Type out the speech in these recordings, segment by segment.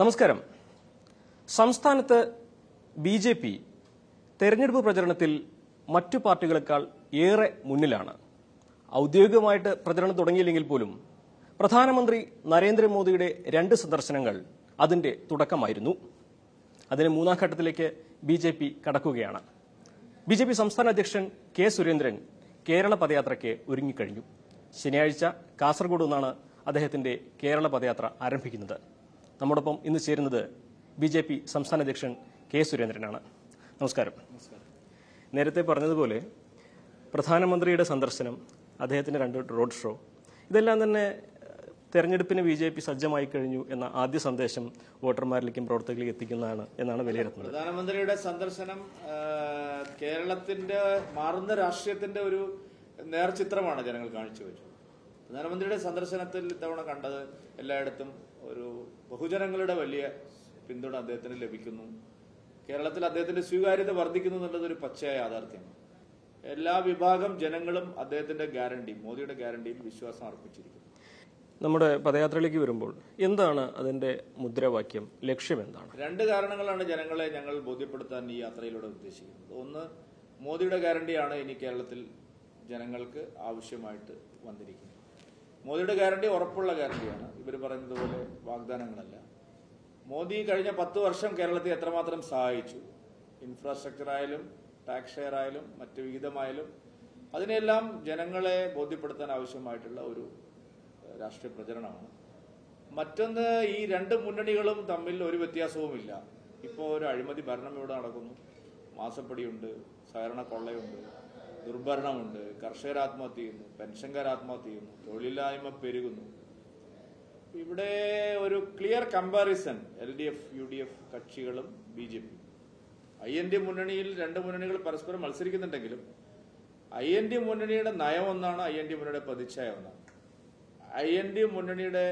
നമസ്കാരം സംസ്ഥാനത്ത് B J P തെരഞ്ഞെടുപ്പ് പ്രചരണത്തിൽ മറ്റു പാർട്ടികളെക്കാൾ ഏറെ മുന്നിലാണ് ഔദ്യോഗികമായിട്ട് പ്രചരണം തുടങ്ങിയില്ലെങ്കിൽ പോലും പ്രധാനമന്ത്രി നരേന്ദ്രമോദിയുടെ രണ്ട് സന്ദർശനങ്ങൾ അതിന്റെ തുടക്കമായിരുന്നു അതിന് മൂന്നാം ഘട്ടത്തിലേക്ക് ബി ജെ പി കടക്കുകയാണ് ബി ജെ പി സംസ്ഥാന അധ്യക്ഷൻ കെ സുരേന്ദ്രൻ കേരള പദയാത്രയ്ക്ക് ഒരുങ്ങിക്കഴിഞ്ഞു ശനിയാഴ്ച കാസർഗോഡ് നിന്നാണ് അദ്ദേഹത്തിന്റെ കേരള പദയാത്ര ആരംഭിക്കുന്നത് നമ്മോടൊപ്പം ഇന്ന് ചേരുന്നത് ബി ജെ പി സംസ്ഥാന അധ്യക്ഷൻ കെ സുരേന്ദ്രനാണ് നമസ്കാരം നേരത്തെ പറഞ്ഞതുപോലെ പ്രധാനമന്ത്രിയുടെ സന്ദർശനം അദ്ദേഹത്തിന്റെ രണ്ട് റോഡ് ഷോ ഇതെല്ലാം തന്നെ ഏഹ്, തെരഞ്ഞെടുപ്പിന് ബി ജെ പി സജ്ജമായി കഴിഞ്ഞു എന്ന ആദ്യ സന്ദേശം വോട്ടർമാരിലേക്കും പ്രവർത്തകരിലേക്കും എത്തിക്കുന്നതാണ് എന്നാണ് വിലയിരുത്തുന്നത് പ്രധാനമന്ത്രിയുടെ സന്ദർശനം ആ, കേരളത്തിന്റെ മാറുന്ന രാഷ്ട്രീയത്തിന്റെ ഒരു നേർചിത്രമാണ് ജനങ്ങൾ കാഴ്ചവെച്ചത് പ്രധാനമന്ത്രിയുടെ സന്ദർശനത്തിൽ ഇത്തവണ കണ്ടത് എല്ലായിടത്തും ഒരു ബഹുജനങ്ങളുടെ വലിയ പിന്തുണ അദ്ദേഹത്തിന് ലഭിക്കുന്നു കേരളത്തിൽ അദ്ദേഹത്തിന്റെ സ്വീകാര്യത വർദ്ധിക്കുന്നു എന്നുള്ളത് ഒരു പച്ചയായ യാഥാർത്ഥ്യമാണ് എല്ലാ വിഭാഗം ജനങ്ങളും അദ്ദേഹത്തിന്റെ ഗ്യാരണ്ടി മോദിയുടെ ഗ്യാരണ്ടിയിൽ വിശ്വാസം അർപ്പിച്ചിരിക്കുന്നു നമ്മുടെ പദയാത്രയിലേക്ക് വരുമ്പോൾ എന്താണ് അതിന്റെ മുദ്രാവാക്യം ലക്ഷ്യം എന്താണ് രണ്ട് കാരണങ്ങളാണ് ജനങ്ങളെ ഞങ്ങൾ ബോധ്യപ്പെടുത്താൻ ഈ യാത്രയിലൂടെ ഉദ്ദേശിക്കുന്നത് ഒന്ന് മോദിയുടെ ഗ്യാരണ്ടിയാണ് ഇനി കേരളത്തിൽ ജനങ്ങൾക്ക് ആവശ്യമായിട്ട് വന്നിരിക്കുന്നത് മോദിയുടെ ഗ്യാരണ്ടി ഉറപ്പുള്ള ഗ്യാരണ്ടിയാണ് ഇവർ പറയുന്നത് പോലെ വാഗ്ദാനങ്ങളല്ല മോദി കഴിഞ്ഞ പത്ത് വർഷം കേരളത്തെ എത്രമാത്രം സഹായിച്ചു ഇൻഫ്രാസ്ട്രക്ചർ ആയാലും ടാക്സ് ഷെയർ ആയാലും മറ്റ് വിഹിതമായാലും അതിനെല്ലാം ജനങ്ങളെ ബോധ്യപ്പെടുത്താൻ ആവശ്യമായിട്ടുള്ള ഒരു ഏഹ്, രാഷ്ട്രീയ പ്രചരണമാണ് മറ്റൊന്ന് ഈ രണ്ട് മുന്നണികളും തമ്മിൽ ഒരു വ്യത്യാസവുമില്ല ഇപ്പോൾ ഒരു അഴിമതി ഭരണം ഇവിടെ നടക്കുന്നു മാസപ്പടിയുണ്ട് സഹകരണ കൊള്ളയുണ്ട് ദുർഭരണമുണ്ട് കർഷകർ ആത്മഹത്യ ചെയ്യുന്നു പെൻഷൻകാർ ആത്മഹത്യ ചെയ്യുന്നു തൊഴിലില്ലായ്മ പെരുകുന്നു ഇവിടെ ഒരു clear comparison L D F U D F കക്ഷികളും B J P I N D മുന്നണിയിൽ രണ്ട് മുന്നണികൾ പരസ്പരം മത്സരിക്കുന്നുണ്ടെങ്കിലും ഐ എൻ ഡി മുന്നണിയുടെ നയം ഒന്നാണ് ഐ എൻ ഡി മുന്നണിയുടെ പ്രതിച്ഛായ ഒന്നാണ് ഐ എൻ ഡി മുന്നണിയുടെ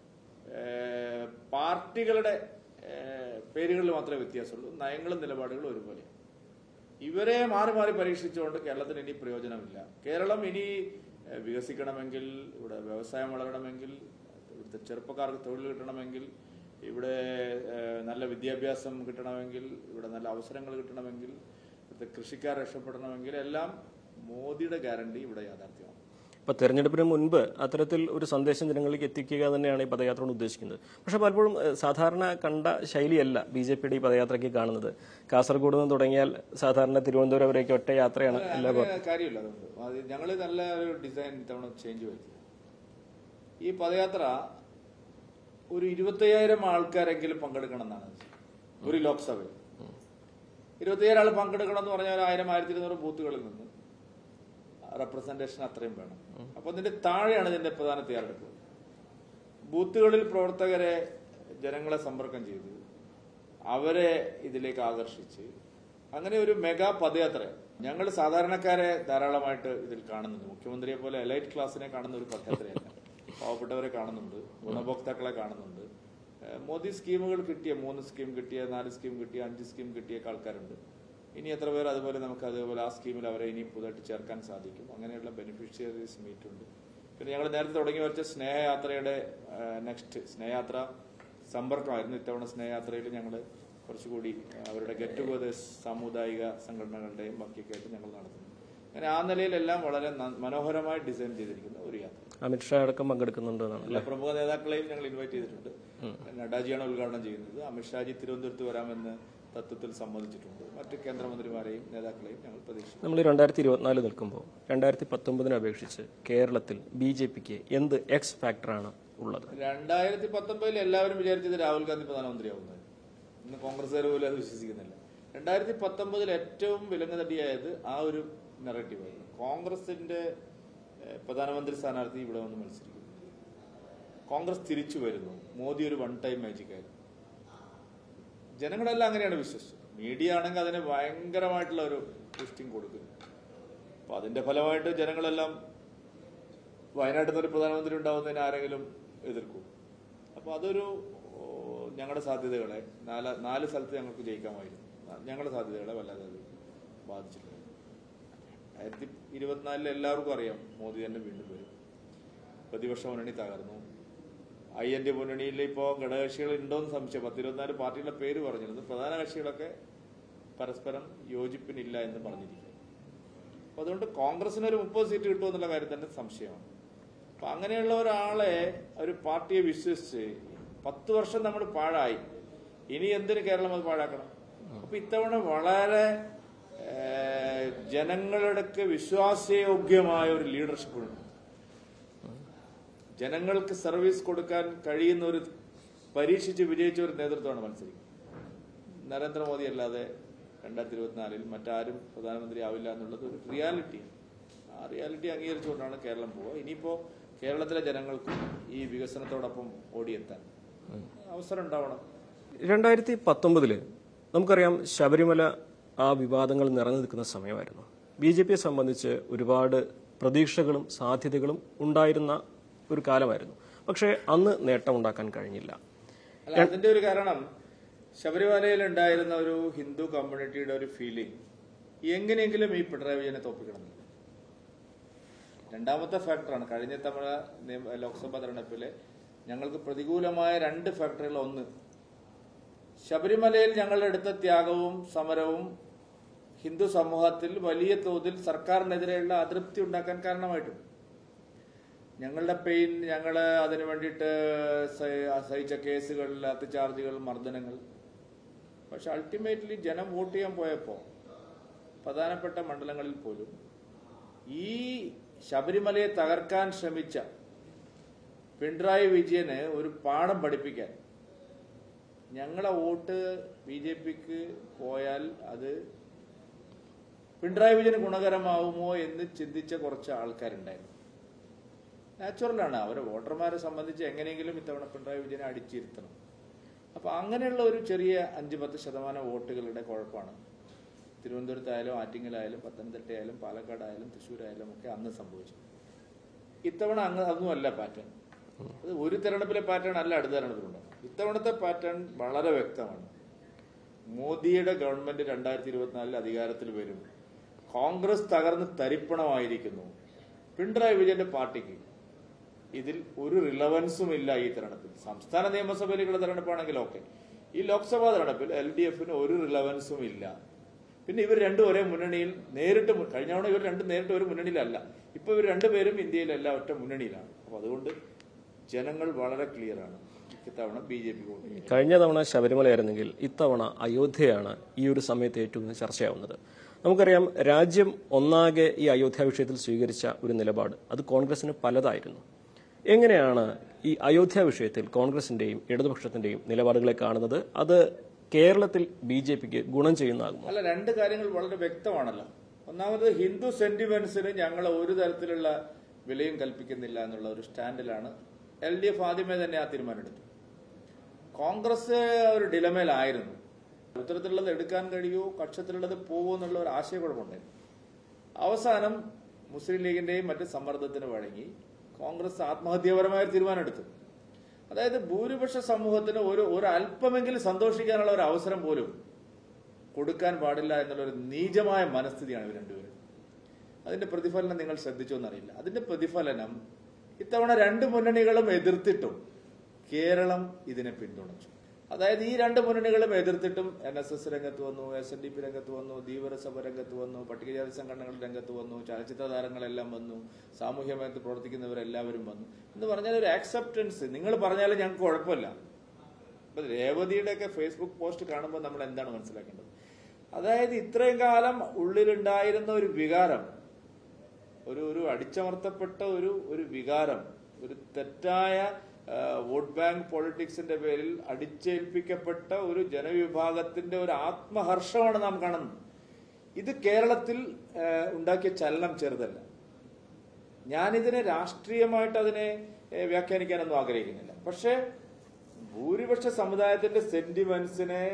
ഏഹ്, പാർട്ടികളുടെ ഏഹ്, പേരുകളിൽ മാത്രമേ വ്യത്യാസമുള്ളൂ നയങ്ങളും നിലപാടുകളും ഒരുപോലെ ഇവരെ മാറി മാറി പരീക്ഷിച്ചുകൊണ്ട് കേരളത്തിന് ഇനി പ്രയോജനമില്ല കേരളം ഇനി ഏഹ്, വികസിക്കണമെങ്കിൽ ഇവിടെ വ്യവസായം വളരണമെങ്കിൽ ഇവിടുത്തെ ചെറുപ്പക്കാർക്ക് തൊഴിൽ കിട്ടണമെങ്കിൽ ഇവിടെ ഏഹ്, നല്ല വിദ്യാഭ്യാസം കിട്ടണമെങ്കിൽ ഇവിടെ നല്ല അവസരങ്ങൾ കിട്ടണമെങ്കിൽ ഇവിടുത്തെ കൃഷിക്കാർ രക്ഷപ്പെടണമെങ്കിൽ എല്ലാം മോദിയുടെ ഗ്യാരണ്ടി ഇവിടെ യാഥാർത്ഥ്യമാണ് ഇപ്പൊ തെരഞ്ഞെടുപ്പിന് മുൻപ് അത്തരത്തിൽ ഒരു സന്ദേശം ജനങ്ങളിലേക്ക് എത്തിക്കുക തന്നെയാണ് ഈ പദയാത്ര കൊണ്ട് ഉദ്ദേശിക്കുന്നത് പക്ഷെ പലപ്പോഴും ഏഹ്, സാധാരണ കണ്ട ശൈലിയല്ല ബി ജെ പിയുടെ ഈ പദയാത്രയ്ക്ക് കാണുന്നത് കാസർഗോഡ് നിന്ന് തുടങ്ങിയാൽ സാധാരണ തിരുവനന്തപുരം വരേക്ക് ഒറ്റ യാത്രയാണ് എല്ലാ അങ്ങനെ കാര്യമില്ല അതുകൊണ്ട് അത് ഞങ്ങൾ നല്ല ഒരു ഡിസൈൻ ഇത്തവണ ചേഞ്ച് വരുത്തി ഈ പദയാത്ര ഒരു ഇരുപത്തയ്യായിരം ആൾക്കാരെങ്കിലും പങ്കെടുക്കണം എന്നാണ് ഒരു ലോക്സഭയിൽ ഇരുപത്തയ്യായിരം ആൾ പങ്കെടുക്കണം എന്ന് പറഞ്ഞാൽ ഒരു ആയിരം ആയിരത്തി ഇരുന്നൂറ് ബൂത്തുകളിൽ നിന്ന് റെപ്രസെന്റേഷൻ അത്രയും വേണം അപ്പൊ അതിന്റെ താഴെയാണ് ഇതിന്റെ പ്രധാന തയ്യാറെടുപ്പ് ബൂത്തുകളിൽ പ്രവർത്തകരെ ജനങ്ങളെ സമ്പർക്കം ചെയ്ത് അവരെ ഇതിലേക്ക് ആകർഷിച്ച് അങ്ങനെ ഒരു മെഗാ പദയാത്ര ഞങ്ങൾ സാധാരണക്കാരെ ധാരാളമായിട്ട് ഇതിൽ കാണുന്നുണ്ട് മുഖ്യമന്ത്രിയെ പോലെ എലൈറ്റ് ക്ലാസ്സിനെ കാണുന്ന ഒരു പദയാത്രയല്ല പാവപ്പെട്ടവരെ കാണുന്നുണ്ട് ഗുണഭോക്താക്കളെ കാണുന്നുണ്ട് ഏഹ് മോദി സ്കീമുകൾ കിട്ടിയ മൂന്ന് സ്കീം കിട്ടിയ നാല് സ്കീം കിട്ടിയ അഞ്ച് സ്കീം കിട്ടിയ ആൾക്കാരുണ്ട് ഇനി എത്ര പേർ അതുപോലെ നമുക്ക് അതുപോലെ ആ സ്കീമിൽ അവരെ ഇനി പുതുതായിട്ട് ചേർക്കാൻ സാധിക്കും അങ്ങനെയുള്ള ബെനിഫിഷ്യറീസ് മീറ്റ് ഉണ്ട് പിന്നെ ഞങ്ങൾ നേരത്തെ തുടങ്ങി വെച്ച സ്നേഹയാത്രയുടെ നെക്സ്റ്റ് സ്നേഹയാത്ര സമ്പർക്കമായിരുന്നു ഇത്തവണ സ്നേഹയാത്രയിൽ ഞങ്ങൾ കുറച്ചുകൂടി ആ, അവരുടെ ഗെറ്റ് ടുഗദേഴ്സ് സാമുദായിക സംഘടനകളുടെയും ബാക്കിയൊക്കെ ആയിട്ട് ഞങ്ങൾ നടത്തുന്നു അങ്ങനെ ആ നിലയിലെല്ലാം വളരെ ന- മനോഹരമായി ഡിസൈൻ ചെയ്തിരിക്കുന്ന ഒരു യാത്ര അമിത്ഷാ അടക്കം പങ്കെടുക്കുന്നുണ്ട് എന്നാണ് എല്ലാ പ്രമുഖ നേതാക്കളെയും ഞങ്ങൾ ഇൻവൈറ്റ് ചെയ്തിട്ടുണ്ട് നഡ്ഡാജിയാണ് ഉദ്ഘാടനം ചെയ്യുന്നത് അമിത്ഷാജി തിരുവനന്തപുരത്ത് വരാമെന്ന് തത്വത്തിൽ സമ്മതിച്ചിട്ടുണ്ട് മറ്റ് കേന്ദ്രമന്ത്രിമാരെയും നേതാക്കളെയും ഞങ്ങൾ പ്രതീക്ഷിക്കുന്നു നമ്മൾ രണ്ടായിരത്തി ഇരുപത്തിനാല് നിൽക്കുമ്പോൾ രണ്ടായിരത്തി പത്തൊമ്പതിനെ അപേക്ഷിച്ച് കേരളത്തിൽ ബി ജെ പിക്ക് എന്ത് എക്സ് ഫാക്ടറാണ് ഉള്ളത് രണ്ടായിരത്തി പത്തൊമ്പതിൽ എല്ലാവരും വിചാരിച്ചത് രാഹുൽ ഗാന്ധി പ്രധാനമന്ത്രിയാവുന്നത് ഇന്ന് കോൺഗ്രസ്സുകാർ പോലും അത് വിശ്വസിക്കുന്നില്ല രണ്ടായിരത്തി പത്തൊമ്പതിൽ ഏറ്റവും വിലങ്ങുതടിയായത് ആ ഒരു നെറേറ്റീവായിരുന്നു കോൺഗ്രസിന്റെ ഏഹ്, പ്രധാനമന്ത്രി സ്ഥാനാർത്ഥി ഇവിടെ വന്ന് മത്സരിക്കുന്നു കോൺഗ്രസ് തിരിച്ചു വരുന്നു മോദി ഒരു വൺ ടൈം മാജിക് ആയിരുന്നു ജനങ്ങളെല്ലാം അങ്ങനെയാണ് വിശ്വസിച്ചത് മീഡിയ ആണെങ്കിൽ അതിന് ഭയങ്കരമായിട്ടുള്ള ഒരു ബൂസ്റ്റിംഗ് കൊടുക്കുന്നു അപ്പൊ അതിന്റെ ഫലമായിട്ട് ജനങ്ങളെല്ലാം വയനാട്ടിൽ നിന്ന് ഒരു പ്രധാനമന്ത്രി ഉണ്ടാവുന്നതിന് ആരെങ്കിലും എതിർക്കും അപ്പൊ അതൊരു ഓ, ഞങ്ങളുടെ സാധ്യതകളെ നാല് നാല് സ്ഥലത്ത് ഞങ്ങൾക്ക് ജയിക്കാമായിരുന്നു ഞങ്ങളുടെ സാധ്യതകളെ വല്ലാതെ അത് ബാധിച്ചിട്ടുണ്ട് രണ്ടായിരത്തി ഇരുപത്തിനാലിൽ എല്ലാവർക്കും അറിയാം മോദി തന്നെ വീണ്ടും വരും പ്രതിപക്ഷ മുന്നണി തകർന്നു ഐ എൻ ഡി മുന്നണിയിൽ ഇപ്പോൾ ഘടകകക്ഷികൾ ഉണ്ടോന്ന് സംശയം പത്തിരുപത്തിനാല് പാർട്ടികളുടെ പേര് പറഞ്ഞിരുന്നു പ്രധാന കക്ഷികളൊക്കെ പരസ്പരം യോജിപ്പിനില്ല എന്ന് പറഞ്ഞിരിക്കുന്നു അപ്പൊ അതുകൊണ്ട് കോൺഗ്രസിന് ഒരു മുപ്പത് സീറ്റ് കിട്ടുമെന്നുള്ള കാര്യം തന്നെ സംശയമാണ് അപ്പൊ അങ്ങനെയുള്ള ഒരാളെ ഒരു പാർട്ടിയെ വിശ്വസിച്ച് പത്ത് വർഷം നമ്മൾ പാഴായി ഇനി എന്തിന് കേരളം അത് പാഴാക്കണം അപ്പൊ ഇത്തവണ വളരെ ഏഹ്, ജനങ്ങളുടെ വിശ്വാസയോഗ്യമായ ഒരു ലീഡർഷിപ്പ് ഉണ്ട് ജനങ്ങൾക്ക് സർവീസ് കൊടുക്കാൻ കഴിയുന്ന ഒരു പരീക്ഷിച്ച് വിജയിച്ച ഒരു നേതൃത്വമാണ് മത്സരിക്കുന്നത് നരേന്ദ്രമോദി അല്ലാതെ രണ്ടായിരത്തി ഇരുപത്തിനാലിൽ മറ്റാരും പ്രധാനമന്ത്രി ആവില്ല എന്നുള്ളത് ഒരു റിയാലിറ്റിയാണ് ആ റിയാലിറ്റി അംഗീകരിച്ചുകൊണ്ടാണ് കേരളം പോവുക ഇനിയിപ്പോ കേരളത്തിലെ ജനങ്ങൾക്കും ഈ വികസനത്തോടൊപ്പം ഓടിയെത്താൻ അവസരം ഉണ്ടാവണം രണ്ടായിരത്തി പത്തൊമ്പതില് നമുക്കറിയാം ശബരിമല ആ വിവാദങ്ങൾ നിറഞ്ഞു നിൽക്കുന്ന സമയമായിരുന്നു ബി ജെ പിയെ സംബന്ധിച്ച് ഒരുപാട് പ്രതീക്ഷകളും സാധ്യതകളും ഉണ്ടായിരുന്ന ഒരു കാലമായിരുന്നു പക്ഷേ അന്ന് നേട്ടമുണ്ടാക്കാൻ കഴിഞ്ഞില്ല അല്ല അതിന്റെ ഒരു കാരണം ശബരിമലയിൽ ഉണ്ടായിരുന്ന ഒരു ഹിന്ദു കമ്മ്യൂണിറ്റിയുടെ ഒരു ഫീലിംഗ് എങ്ങനെയെങ്കിലും ഈ പിണറായി വിജയനെ തോപ്പിക്കണം എന്ന്. രണ്ടാമത്തെ ഫാക്ടറാണ് കഴിഞ്ഞ തവണ നിയമ- ലോക്സഭാ തെരഞ്ഞെടുപ്പിലെ ഞങ്ങൾക്ക് പ്രതികൂലമായ രണ്ട് ഫാക്ടറുകൾ ഒന്ന് ശബരിമലയിൽ ഞങ്ങൾ എടുത്ത ത്യാഗവും സമരവും ഹിന്ദു സമൂഹത്തിൽ വലിയ തോതിൽ സർക്കാരിനെതിരെയുള്ള അതൃപ്തി ഉണ്ടാക്കാൻ കാരണമായിട്ടുണ്ട് ഞങ്ങളുടെ പെയിൻ ഞങ്ങൾ അതിനു വേണ്ടിയിട്ട് സഹ- സഹിച്ച കേസുകൾ അത്തിചാർജുകൾ മർദ്ദനങ്ങൾ പക്ഷെ അൾട്ടിമേറ്റ്ലി ജനം വോട്ട് ചെയ്യാൻ പോയപ്പോൾ പ്രധാനപ്പെട്ട മണ്ഡലങ്ങളിൽ പോലും ഈ ശബരിമലയെ തകർക്കാൻ ശ്രമിച്ച പിണറായി വിജയന് ഒരു പാഠം പഠിപ്പിക്കാൻ ഞങ്ങളെ വോട്ട് ബി ജെ പിക്ക് പോയാൽ അത് പിണറായി വിജയന് ഗുണകരമാവുമോ എന്ന് ചിന്തിച്ച കുറച്ച് ആൾക്കാരുണ്ടായിരുന്നു നാച്ചുറലാണ് അവരെ വോട്ടർമാരെ സംബന്ധിച്ച് എങ്ങനെയെങ്കിലും ഇത്തവണ പിണറായി വിജയനെ അടിച്ചിരുത്തണം അപ്പൊ അങ്ങനെയുള്ള ഒരു ചെറിയ അഞ്ച് പത്ത് ശതമാനം വോട്ടുകളുടെ കുഴപ്പമാണ് തിരുവനന്തപുരത്തായാലും ആറ്റിങ്ങലായാലും പത്തനംതിട്ടയായാലും പാലക്കാടായാലും തൃശ്ശൂരായാലും ഒക്കെ അന്ന് സംഭവിച്ചത് ഇത്തവണ അങ്ങ് അതൊന്നുമല്ല പാറ്റേൺ അത് ഒരു തെരഞ്ഞെടുപ്പിലെ പാറ്റേൺ അല്ല അടുത്ത തെരഞ്ഞെടുപ്പിലുണ്ടാവും ഇത്തവണത്തെ പാറ്റേൺ വളരെ വ്യക്തമാണ് മോദിയുടെ ഗവൺമെന്റ് രണ്ടായിരത്തി ഇരുപത്തിനാലിൽ അധികാരത്തിൽ വരും കോൺഗ്രസ് തകർന്ന് തരിപ്പണമായിരിക്കുന്നു പിണറായി വിജയന്റെ പാർട്ടിക്ക് ഇതിൽ ഒരു റിലവൻസും ഇല്ല ഈ തെരഞ്ഞെടുപ്പിൽ സംസ്ഥാന നിയമസഭയിലേക്കുള്ള തെരഞ്ഞെടുപ്പാണെങ്കിൽ ഓക്കെ ഈ ലോക്സഭാ തെരഞ്ഞെടുപ്പിൽ എൽ ഡി എഫിന് ഒരു റിലവൻസും ഇല്ല പിന്നെ ഇവർ രണ്ടും ഒരേ മുന്നണിയിൽ നേരിട്ട് മു- കഴിഞ്ഞ തവണ ഇവർ രണ്ടും നേരിട്ട് ഒരു മുന്നണിയിലല്ല ഇപ്പൊ ഇവർ രണ്ടുപേരും ഇന്ത്യയിലല്ല ഒറ്റ മുന്നണിയിലാണ് അപ്പൊ അതുകൊണ്ട് ജനങ്ങൾ വളരെ ക്ലിയർ ആണ് ഇത്തവണ ബി ജെ പി വോട്ട് ചെയ്യും കഴിഞ്ഞ തവണ ശബരിമലയായിരുന്നെങ്കിൽ ഇത്തവണ അയോധ്യയാണ് ഈ ഒരു സമയത്ത് ഏറ്റവും കൂടുതൽ ചർച്ചയാവുന്നത് നമുക്കറിയാം രാജ്യം ഒന്നാകെ ഈ അയോധ്യ വിഷയത്തിൽ സ്വീകരിച്ച ഒരു നിലപാട് അത് കോൺഗ്രസിന് പലതായിരുന്നു എങ്ങനെയാണ് ഈ അയോധ്യ വിഷയത്തിൽ കോൺഗ്രസിന്റെയും ഇടതുപക്ഷത്തിന്റെയും നിലപാടുകളെ കാണുന്നത് അത് കേരളത്തിൽ ബി ജെ പിക്ക് ഗുണം ചെയ്യുന്നതാകുമോ അല്ല രണ്ട് കാര്യങ്ങൾ വളരെ വ്യക്തമാണല്ലോ ഒന്നാമത് ഹിന്ദു സെന്റിമെന്റ്സിന് ഞങ്ങൾ ഒരു തരത്തിലുള്ള വിലയും കൽപ്പിക്കുന്നില്ല എന്നുള്ള ഒരു സ്റ്റാൻഡിലാണ് എൽ ഡി എഫ് ആദ്യമേ തന്നെ ആ തീരുമാനമെടുത്തു കോൺഗ്രസ് ഒരു ഡിലമയിലായിരുന്നു ഉത്തരത്തിലുള്ളത് എടുക്കാൻ കഴിയുമോ കക്ഷത്തിലുള്ളത് പോവോ എന്നുള്ള ഒരു ആശയക്കുഴപ്പമുണ്ടായിരുന്നു അവസാനം മുസ്ലിം ലീഗിന്റെയും മറ്റ് സമ്മർദ്ദത്തിന് വഴങ്ങി കോൺഗ്രസ് ആത്മഹത്യാപരമായ ഒരു തീരുമാനമെടുത്തു അതായത് ഭൂരിപക്ഷ സമൂഹത്തിന് ഒരു ഒരു അല്പമെങ്കിലും സന്തോഷിക്കാനുള്ള ഒരു അവസരം പോലും കൊടുക്കാൻ പാടില്ല എന്നുള്ള ഒരു നീചമായ മനസ്ഥിതിയാണ് ഇവർ രണ്ടുപേരും അതിന്റെ പ്രതിഫലനം നിങ്ങൾ ശ്രദ്ധിച്ചോ എന്നറിയില്ല അതിന്റെ പ്രതിഫലനം ഇത്തവണ രണ്ട് മുന്നണികളും എതിർത്തിട്ടും കേരളം ഇതിനെ പിന്തുണച്ചു അതായത് ഈ രണ്ട് മുന്നണികളും എതിർത്തിട്ടും എൻ എസ് എസ് രംഗത്ത് വന്നു എസ് എൻ ഡി പി രംഗത്ത് വന്നു ധീവരസഭ രംഗത്ത് വന്നു പട്ടികജാതി സംഘടനകൾ രംഗത്ത് വന്നു ചലച്ചിത്ര താരങ്ങളെല്ലാം വന്നു സാമൂഹ്യ മേഖലയിൽ പ്രവർത്തിക്കുന്നവരെല്ലാവരും വന്നു എന്ന് പറഞ്ഞാൽ ഒരു ആക്സെപ്റ്റൻസ് നിങ്ങൾ പറഞ്ഞാലും ഞങ്ങൾക്ക് കുഴപ്പമില്ല ഇപ്പൊ രേവതിയുടെ ഒക്കെ ഫേസ്ബുക്ക് പോസ്റ്റ് കാണുമ്പോൾ നമ്മൾ എന്താണ് മനസ്സിലാക്കേണ്ടത് അതായത് ഇത്രയും കാലം ഉള്ളിലുണ്ടായിരുന്ന ഒരു വികാരം ഒരു ഒരു അടിച്ചമർത്തപ്പെട്ട ഒരു ഒരു വികാരം ഒരു തെറ്റായ ആ, വോട്ട് ബാങ്ക് പൊളിറ്റിക്സിന്റെ പേരിൽ അടിച്ചേൽപ്പിക്കപ്പെട്ട ഒരു ജനവിഭാഗത്തിന്റെ ഒരു ആത്മഹർഷമാണ് നാം കാണുന്നത് ഇത് കേരളത്തിൽ ആ, ഉണ്ടാക്കിയ ചലനം ചെറുതല്ല ഞാനിതിനെ രാഷ്ട്രീയമായിട്ട് അതിനെ ഏ, വ്യാഖ്യാനിക്കാനൊന്നും ആഗ്രഹിക്കുന്നില്ല പക്ഷേ ഭൂരിപക്ഷ സമുദായത്തിന്റെ സെന്റിമെന്റ്സിനെ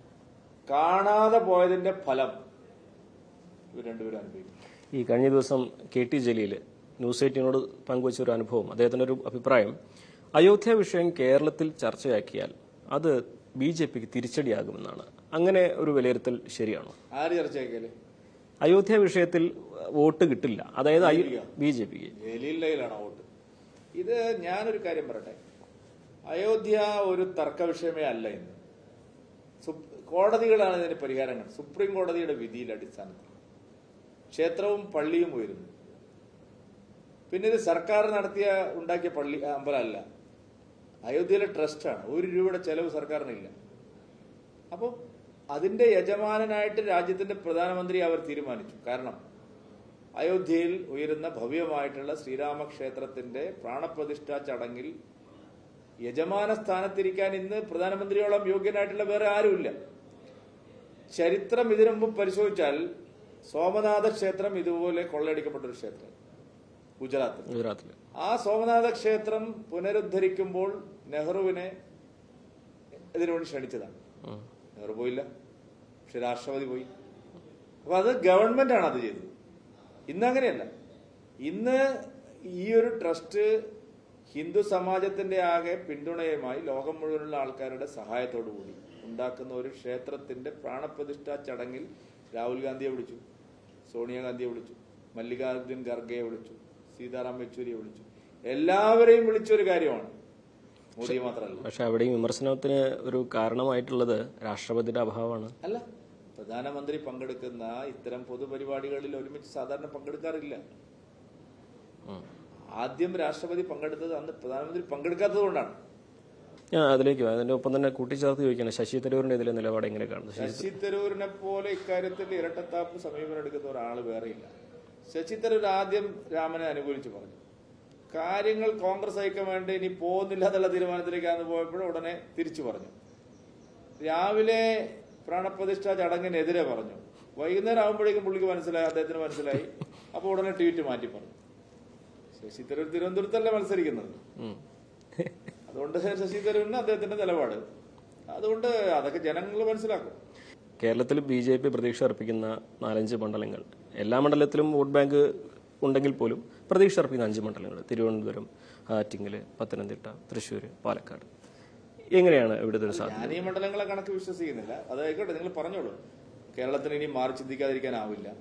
കാണാതെ പോയതിന്റെ ഫലം ഇവർ രണ്ടുപേരും അനുഭവിക്കും ഈ കഴിഞ്ഞ ദിവസം കെ ടി ജലീൽ ന്യൂസ് എയ്റ്റീനോട് പങ്കുവച്ച ഒരു അനുഭവം അദ്ദേഹത്തിന്റെ ഒരു അഭിപ്രായം അയോധ്യ വിഷയം കേരളത്തിൽ ചർച്ചയാക്കിയാൽ അത് ബി ജെ പിക്ക് തിരിച്ചടിയാകുമെന്നാണ് അങ്ങനെ ഒരു വിലയിരുത്തൽ ശരിയാണോ ആര് ചർച്ചയാക്കിയാലേ അയോധ്യ വിഷയത്തിൽ വോട്ട് കിട്ടില്ല അതായത് ബി ജെ പിക്ക് ജലീലയിലാണ് വോട്ട് ഇത് ഞാനൊരു കാര്യം പറയട്ടെ അയോധ്യ ഒരു തർക്ക വിഷയമേ അല്ല ഇന്ന് സുപ്- കോടതികളാണ് ഇതിന് പരിഹാരങ്ങൾ സുപ്രീം കോടതിയുടെ വിധിയുടെ അടിസ്ഥാനത്തിൽ ക്ഷേത്രവും പള്ളിയും ഉയരുന്നു പിന്നെ ഇത് സർക്കാർ നടത്തിയ ഉണ്ടാക്കിയ പള്ളി അമ്പലമല്ല അയോധ്യയിലെ ട്രസ്റ്റാണ് ഒരു രൂപയുടെ ചെലവ് സർക്കാരിനില്ല അപ്പോൾ അതിന്റെ യജമാനനായിട്ട് രാജ്യത്തിന്റെ പ്രധാനമന്ത്രി അവർ തീരുമാനിച്ചു കാരണം അയോധ്യയിൽ ഉയരുന്ന ഭവ്യമായിട്ടുള്ള ശ്രീരാമക്ഷേത്രത്തിന്റെ പ്രാണപ്രതിഷ്ഠാ ചടങ്ങിൽ യജമാന സ്ഥാനത്തിരിക്കാൻ ഇന്ന് പ്രധാനമന്ത്രിയോളം യോഗ്യനായിട്ടുള്ള വേറെ ആരുമില്ല ചരിത്രം ഇതിനു മുമ്പ് പരിശോധിച്ചാൽ സോമനാഥ ക്ഷേത്രം ഇതുപോലെ കൊള്ളയടിക്കപ്പെട്ട ഒരു ക്ഷേത്രം ഗുജറാത്തിൽ ഗുജറാത്തിൽ ആ സോമനാഥ ക്ഷേത്രം പുനരുദ്ധരിക്കുമ്പോൾ നെഹ്റുവിനെ ഇതിനുവേണ്ടി ക്ഷണിച്ചതാണ് ഉം. നെഹ്റു പോയില്ല പക്ഷെ രാഷ്ട്രപതി പോയി അപ്പൊ അത് ഗവൺമെന്റ് ആണ് അത് ചെയ്തത് ഇന്ന് അങ്ങനെയല്ല ഇന്ന് ഈ ഒരു ട്രസ്റ്റ് ഹിന്ദു സമാജത്തിന്റെ ആകെ പിന്തുണയുമായി ലോകം മുഴുവനുള്ള ആൾക്കാരുടെ സഹായത്തോടു കൂടി ഉണ്ടാക്കുന്ന ഒരു ക്ഷേത്രത്തിന്റെ പ്രാണപ്രതിഷ്ഠാ ചടങ്ങിൽ രാഹുൽ ഗാന്ധിയെ വിളിച്ചു സോണിയാഗാന്ധിയെ വിളിച്ചു മല്ലികാർജുൻ ഖർഗെയെ വിളിച്ചു സീതാറാം യെച്ചൂരിയെ വിളിച്ചു എല്ലാവരെയും വിളിച്ച ഒരു കാര്യമാണ് മോദിയെ മാത്രമല്ല പക്ഷെ അവിടെയും വിമർശനത്തിന് ഒരു കാരണമായിട്ടുള്ളത് രാഷ്ട്രപതിയുടെ അഭാവമാണ് അല്ല പ്രധാനമന്ത്രി പങ്കെടുക്കുന്ന ഇത്തരം പൊതുപരിപാടികളിൽ ഒരുമിച്ച് സാധാരണ പങ്കെടുക്കാറില്ല ഉം. ആദ്യം രാഷ്ട്രപതി പങ്കെടുത്തത് അന്ന് പ്രധാനമന്ത്രി പങ്കെടുക്കാത്തത് കൊണ്ടാണ് ഞാൻ അതിലേക്ക് വാ. അതിന്റെ ഒപ്പം തന്നെ കൂട്ടിച്ചേർത്ത് ചോദിക്കുകയാണ് ശശി തരൂരിന്റെ ഇതിലെ നിലപാട് എങ്ങനെ കാണുന്നു ശശി ശശി തരൂരിനെ പോലെ ഇക്കാര്യത്തിൽ ഇരട്ടത്താപ്പ് സമീപനം എടുക്കുന്ന ഒരാൾ വേറെയില്ല ശശി തരൂർ ആദ്യം രാമനെ അനുകൂലിച്ച് പറഞ്ഞു കാര്യങ്ങൾ കോൺഗ്രസ് ഹൈക്കമാൻഡ് ഇനി പോകുന്നില്ല എന്നുള്ള തീരുമാനത്തിലേക്കാണ് പോയപ്പോൾ ഉടനെ തിരിച്ചു പറഞ്ഞു രാവിലെ പ്രാണപ്രതിഷ്ഠാ ചടങ്ങിനെതിരെ പറഞ്ഞു വൈകുന്നേരം ആകുമ്പോഴേക്കും പുള്ളിക്ക് മനസ്സിലായി അദ്ദേഹത്തിന് മനസ്സിലായി അപ്പോൾ ഉടനെ ട്വീറ്റ് മാറ്റി പറഞ്ഞു ശശി തരൂർ തിരുവനന്തപുരത്തല്ലേ മത്സരിക്കുന്നത് ഉം. അതുകൊണ്ട് ശശി തരൂരിന് അദ്ദേഹത്തിന്റെ നിലപാട് അതുകൊണ്ട് അതൊക്കെ ജനങ്ങൾ മനസ്സിലാക്കും കേരളത്തിൽ ബി ജെ പി പ്രതീക്ഷ അർപ്പിക്കുന്ന നാലഞ്ച് മണ്ഡലങ്ങൾ എല്ലാ മണ്ഡലത്തിലും വോട്ട് ബാങ്ക് ഉണ്ടെങ്കിൽ പോലും പ്രതീക്ഷ അർപ്പിക്കുന്ന അഞ്ച് മണ്ഡലങ്ങൾ തിരുവനന്തപുരം ആറ്റിങ്ങൽ പത്തനംതിട്ട തൃശ്ശൂർ പാലക്കാട് എങ്ങനെയാണ് ഇവിടുത്തെ ഒരു സാധ്യത ഞാൻ ഈ മണ്ഡലങ്ങളെ കണക്ക് വിശ്വസിക്കുന്നില്ല അതായിക്കോട്ടെ നിങ്ങൾ പറഞ്ഞോളൂ കേരളത്തിന് ഇനി മാറി ചിന്തിക്കാതിരിക്കാനാവില്ല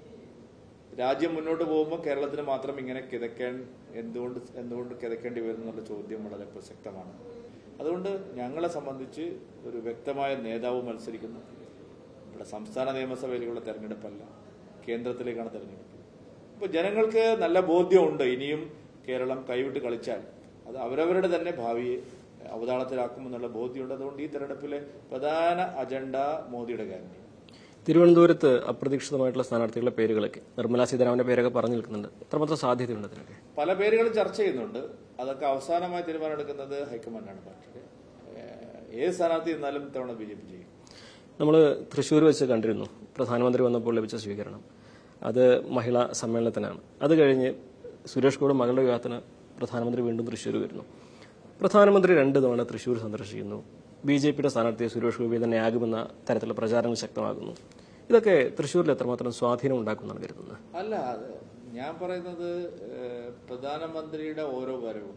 രാജ്യം മുന്നോട്ട് പോകുമ്പോൾ കേരളത്തിന് മാത്രം ഇങ്ങനെ കിതക്കാൻ എന്തുകൊണ്ട് എന്തുകൊണ്ട് കിതക്കേണ്ടി വരുന്നു എന്നുള്ള ചോദ്യം വളരെ പ്രസക്തമാണ് അതുകൊണ്ട് ഞങ്ങളെ സംബന്ധിച്ച് ഒരു വ്യക്തമായ നേതാവ് മത്സരിക്കുന്നു ഇവിടെ സംസ്ഥാന നിയമസഭയിലേക്കുള്ള തെരഞ്ഞെടുപ്പല്ല കേന്ദ്രത്തിലേക്കാണ് തെരഞ്ഞെടുപ്പ് ഇപ്പൊ ജനങ്ങൾക്ക് നല്ല ബോധ്യമുണ്ട് ഇനിയും കേരളം കൈവിട്ട് കളിച്ചാൽ അത് അവരവരുടെ തന്നെ ഭാവിയെ അവതാളത്തിലാക്കുമെന്നുള്ള ബോധ്യമുണ്ട് അതുകൊണ്ട് ഈ തെരഞ്ഞെടുപ്പിലെ പ്രധാന അജണ്ട മോദിയുടെ ഗ്യാരണ്ടി തിരുവനന്തപുരത്ത് അപ്രതീക്ഷിതമായിട്ടുള്ള സ്ഥാനാർത്ഥികളുടെ പേരുകളൊക്കെ നിർമ്മലാ സീതാരാമന്റെ പേരൊക്കെ പറഞ്ഞു നിൽക്കുന്നുണ്ട് എത്രമാത്രം സാധ്യതയുണ്ട് അതിനൊക്കെ പല പേരുകളും ചർച്ച ചെയ്യുന്നുണ്ട് അതൊക്കെ അവസാനമായി തീരുമാനമെടുക്കുന്നത് ഹൈക്കമാൻഡാണ് പാർട്ടിയുടെ ഏഹ് ഏത് സ്ഥാനാർത്ഥി എന്നാലും ഇത്തവണ ബി ജെ പി ചെയ്യും നമ്മൾ തൃശ്ശൂർ വെച്ച് കണ്ടിരുന്നു പ്രധാനമന്ത്രി വന്നപ്പോൾ ലഭിച്ച സ്വീകരണം അത് മഹിളാ സമ്മേളനത്തിനാണ് അത് കഴിഞ്ഞ് സുരേഷ് ഗോഡ് മകളുടെ വിവാഹത്തിന് പ്രധാനമന്ത്രി വീണ്ടും തൃശ്ശൂർ വരുന്നു പ്രധാനമന്ത്രി രണ്ട് തവണ തൃശ്ശൂർ സന്ദർശിക്കുന്നു ബി ജെ പിയുടെ സ്ഥാനാർത്ഥി സുരേഷ് ഗോപി തന്നെ ആകുമെന്ന തരത്തിലുള്ള പ്രചാരണങ്ങൾ ശക്തമാകുന്നു ഇതൊക്കെ തൃശ്ശൂരിൽ എത്രമാത്രം സ്വാധീനം ഉണ്ടാക്കുമെന്നാണ് കരുതുന്നത് അല്ല അത് ഞാൻ പറയുന്നത് ഏഹ് പ്രധാനമന്ത്രിയുടെ ഓരോ വരവും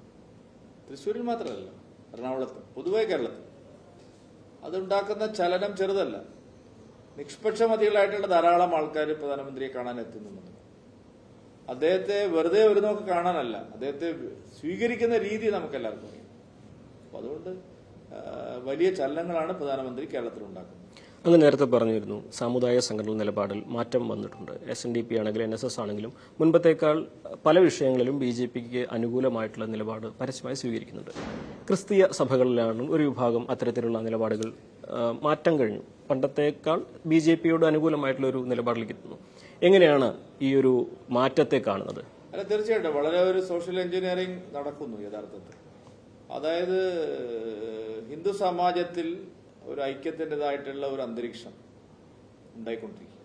തൃശ്ശൂരിൽ മാത്രമല്ല എറണാകുളത്ത് പൊതുവെ കേരളത്തിൽ അതുണ്ടാക്കുന്ന ചലനം ചെറുതല്ല നിഷ്പക്ഷമതികളായിട്ടുള്ള ധാരാളം ആൾക്കാർ പ്രധാനമന്ത്രിയെ കാണാൻ എത്തുന്നുണ്ട് അദ്ദേഹത്തെ വെറുതെ ഒരു നോക്ക് കാണാനല്ല അദ്ദേഹത്തെ സ്വീകരിക്കുന്ന രീതി നമുക്ക് എല്ലാവർക്കും അറിയാം അപ്പൊ അതുകൊണ്ട് ആ, വലിയ ചലനങ്ങളാണ് പ്രധാനമന്ത്രി കേരളത്തിൽ ഉണ്ടാക്കുന്നത് അങ്ങ് നേരത്തെ പറഞ്ഞിരുന്നു സാമുദായിക സംഘടന നിലപാടിൽ മാറ്റം വന്നിട്ടുണ്ട് എസ് എൻ ഡി പി ആണെങ്കിലും എൻ എസ് എസ് ആണെങ്കിലും മുൻപത്തേക്കാൾ പല വിഷയങ്ങളിലും ബി ജെ പിക്ക് അനുകൂലമായിട്ടുള്ള നിലപാട് പരസ്യമായി സ്വീകരിക്കുന്നുണ്ട് ക്രിസ്തീയ സഭകളിലാണ് ഒരു വിഭാഗം അത്തരത്തിലുള്ള നിലപാടുകൾ ആ, മാറ്റം കഴിഞ്ഞു പണ്ടത്തേക്കാൾ ബി ജെ പിയോട് അനുകൂലമായിട്ടുള്ള ഒരു നിലപാടിലേക്ക് എത്തുന്നു എങ്ങനെയാണ് ഈ ഒരു മാറ്റത്തെ കാണുന്നത് അല്ല തീർച്ചയായിട്ടും വളരെ ഒരു സോഷ്യൽ എഞ്ചിനീയറിംഗ് നടക്കുന്നു യഥാർത്ഥത്തിൽ അതായത് ഹിന്ദു സമാജത്തിൽ ഒരു ഐക്യത്തിൻ്റെതായിട്ടുള്ള ഒരു അന്തരീക്ഷം ഉണ്ടായിക്കൊണ്ടിരിക്കും